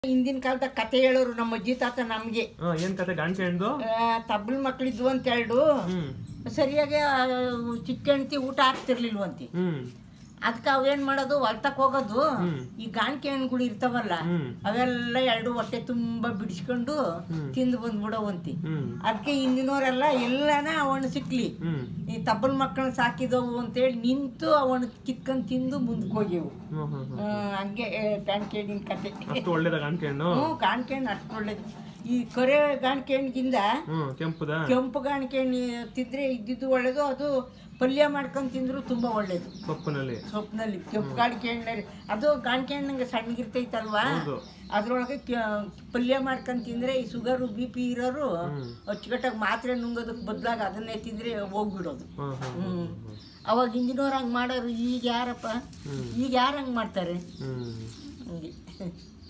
ಹಿಂದಿನ ಕಾಲದಾಗ ಕತೆ ಹೇಳೋರು ನಮ್ಮ ಅಜ್ಜಿ ತಾತ ನಮ್ಗೆ ಹಾ ಏನ್ ಕತೆ ಗಾಂಡ್ಕೆ ಹಣ್ಣು ತಬ್ಲ್ ಮಕ್ಳಿದ್ವು ಅಂತ ಹೇಳು ಹ್ಮ್ ಸರಿಯಾಗಿ ಆ, ಚಿಕ್ಕ ಹೆಂಡತಿ ಊಟ ಹಾಕ್ತಿರ್ಲಿಲ್ವಂತಿ ಹ್ಮ್ ಅದಕ್ಕೆ ಅವೇನ್ ಮಾಡೋದು ಹೊಲ್ತಕ್ ಹೋಗೋದು ಹ್ಮ್. ಈ ಗಾಣಿಕೆ ಹಣ್ಣುಗಳು ಇರ್ತಾವಲ್ಲ ಹ್ಮ್. ಅವೆಲ್ಲ ಎರಡು ಹೊಟ್ಟೆ ತುಂಬಾ ಬಿಡಿಸ್ಕೊಂಡು ತಿಂದು ಬಂದ್ಬಿಡವಂತಿ ಹ್ಮ್ ಅದಕ್ಕೆ ಹಿಂದಿನವರೆಲ್ಲ ಎಲ್ಲಾನ ಅವನು ಸಿಕ್ಲಿ ಹ್ಮ್ ಈ ತಬ್ಬಲ್ ಮಕ್ಕಳನ್ನ ಸಾಕಿದವು ಅಂತೇಳಿ ನಿಂತು ಅವನು ಕಿತ್ಕೊಂಡು ತಿಂದು ಮುಂದಕ್ಕೆ ಹೋಗ್ಯವು ಹ್ಮ್ ಹ್ಮ್ ಹ್ಮ್. ಆ, ಹಂಗೆ ಗಾಣಿಕೆಣ್ಣಿನ ಕತೆ ಅಷ್ಟು ಒಳ್ಳೇದ ಗಾಂಡ್ಕೆ ಹಣ್ಣು ಹ್ಞೂ ಗಾಣಿಕೆ ಹಣ್ಣು ಅಷ್ಟು ಒಳ್ಳೇದು ಈ ಕರೆ ಗಾಣಿಕೆ ಹಣ್ಣಿಗಿಂತ ಹ್ಮ್ ಕೆಂಪುದ ಕೆಂಪು ಗಾಣಿಕೆ ಹಣ್ಣು ತಿಂದ್ರೆ ಇದ್ದಿದ್ದು ಒಳ್ಳೇದು ಅದು ಪಲ್ಯ ಮಾಡ್ಕೊಂಡು ತಿಂದ್ರು ತುಂಬಾ ಒಳ್ಳೇದು ಸೊಪ್ಪಿನಲ್ಲಿ ಸೊಪ್ಪಿನಲ್ಲಿ ಕೆಂಪು ಗಾಣಿಕೆ ಹಣ್ಣಲ್ಲಿ ಅದು ಗಾಣಿಕೆ ಹಣ್ಣಂಗೆ ಸಣ್ಣಗಿರ್ತೈತಲ್ವಾ ಹೌದು. ಅದ್ರೊಳಗೆ ಕೆ- ಪಲ್ಯ ಮಾಡ್ಕೊಂಡು ತಿಂದ್ರೆ ಈ ಶುಗರು ಬಿ ಪಿ ಇರೋರು ಹ್ಮ್. ಅಚ್ಚುಕಟ್ಟಾಗಿ ಮಾತ್ರೆ ನುಂಗೋದಕ್ಕೆ ಬದಲಾಗಿ ಅದನ್ನೇ ತಿಂದ್ರೆ ಹೋಗ್ಬಿಡೋದು ಹ್ಮ್ ಹ್ಮ್ ಹ್ಮ್ ಅವಾಗ ಹಿಂದಿನವ್ರು ಹಂಗೆ ಮಾಡೋರು ಈಗ ಯಾರಪ್ಪ ಈಗ ಯಾರು ಹಂಗೆ ಮಾಡ್ತಾರೆ ಹ್ಮ್ ಹಂಗೆ